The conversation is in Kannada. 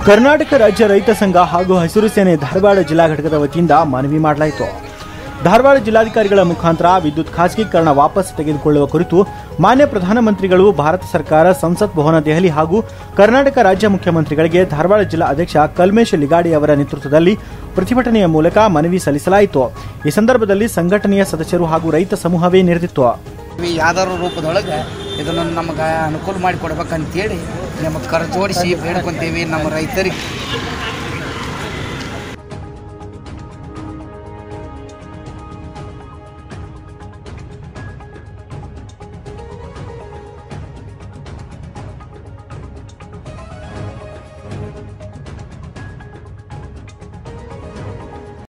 ಕರ್ನಾಟಕ ರಾಜ್ಯ ರೈತ ಸಂಘ ಹಾಗೂ ಹಸಿರು ಸೇನೆ ಧಾರವಾಡ ಜಿಲ್ಲಾ ಘಟಕದ ವತಿಯಿಂದ ಮನವಿ ಮಾಡಲಾಯಿತು ಧಾರವಾಡ ಜಿಲ್ಲಾಧಿಕಾರಿಗಳ ಮುಖಾಂತರ ವಿದ್ಯುತ್ ಖಾಸಗೀಕರಣ ವಾಪಸ್ ತೆಗೆದುಕೊಳ್ಳುವ ಕುರಿತು ಮಾನ್ಯ ಪ್ರಧಾನಮಂತ್ರಿಗಳು ಭಾರತ ಸರ್ಕಾರ ಸಂಸತ್ ಭವನ ದೆಹಲಿ ಹಾಗೂ ಕರ್ನಾಟಕ ರಾಜ್ಯ ಮುಖ್ಯಮಂತ್ರಿಗಳಿಗೆ ಧಾರವಾಡ ಜಿಲ್ಲಾ ಅಧ್ಯಕ್ಷ ಕಲ್ಮೇಶ್ ಲಿಗಾಡಿ ಅವರ ನೇತೃತ್ವದಲ್ಲಿ ಪ್ರತಿಭಟನೆಯ ಮೂಲಕ ಮನವಿ ಸಲ್ಲಿಸಲಾಯಿತು ಈ ಸಂದರ್ಭದಲ್ಲಿ ಸಂಘಟನೆಯ ಸದಸ್ಯರು ಹಾಗೂ ರೈತ ಸಮೂಹವೇ ನೆರೆದಿತ್ತು ಇವು ಯಾವ್ದಾದ್ರು ರೂಪದೊಳಗೆ ಇದನ್ನು ನಮಗೆ ಅನುಕೂಲ ಮಾಡಿಕೊಡ್ಬೇಕಂತೇಳಿ ನಮಗೆ ಕರ್ ಜೋಡಿಸಿ ಬೇಡ್ಕೊಂತೀವಿ ನಮ್ಮ ರೈತರಿಗೆ